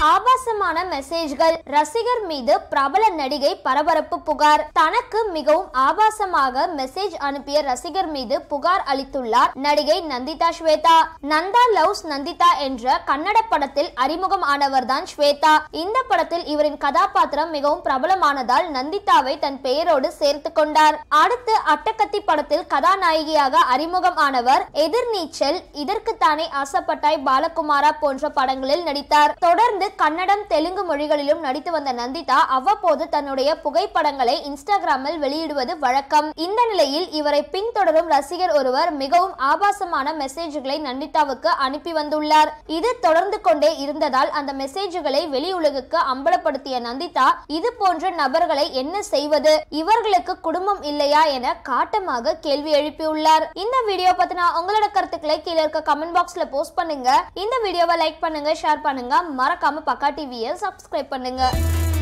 ஆபாசமான மெசேஜ்கள் ரசிகர் மீது பிரபல நடிகை பரபரப்பு புகார் தனக்கு மிகவும் ஆபாசமாக மெசேஜ் அனுப்பிய ரசிகர் மீது புகார் அளித்துள்ளார் நடிகை நந்திதா ஸ்வேதா நந்தா லவ்ஸ் நந்திதா என்ற கன்னட படத்தில் அறிமுகம் ஆனவர்தான் ஸ்வேதா இந்த படத்தில் இவரின் கதாபாத்திரம் மிகவும் பிரபலமானதால் நந்திதாவை தன் பெயரோடு சேர்த்து கொண்டார் அடுத்து அட்டகத்தி படத்தில் கதாநாயகியாக அறிமுகம் ஆனவர் எதிர்நீச்சல் இதற்குத்தானே ஆசைப்பட்டாய் பாலகுமாரா போன்ற படங்களில் நடித்தார் தொடர்ந்து கன்னடம் தெலுங்கு மொழிகளிலும் நடித்து வந்த நந்திதா அவ்வப்போது தன்னுடைய புகைப்படங்களை இன்ஸ்டாகிராமில் வெளியிடுவது வழக்கம் இந்த நிலையில் இவரை பின்தொடரும் ரசிகர் ஒருவர் மிகவும் ஆபாசமான மெசேஜ்களை நந்திதாவுக்கு அனுப்பி வந்துள்ளார் இது தொடர்ந்து கொண்டே இருந்ததால் அந்த மெசேஜ்களை வெளி உலகுக்கு அம்பலப்படுத்திய நந்திதா இது போன்ற நபர்களை என்ன செய்வது இவர்களுக்கு குடும்பம் இல்லையா என காட்டமாக கேள்வி எழுப்பியுள்ளார் இந்த வீடியோ பத்தின உங்களோட கருத்துக்களை கீழே இருக்க கமெண்ட் பாக்ஸ்ல போஸ்ட் பண்ணுங்க இந்த வீடியோவை லைக் பண்ணுங்க ஷேர் பண்ணுங்க மறக்காம பக்கா டிவியை சப்ஸ்கிரைப் பண்ணுங்க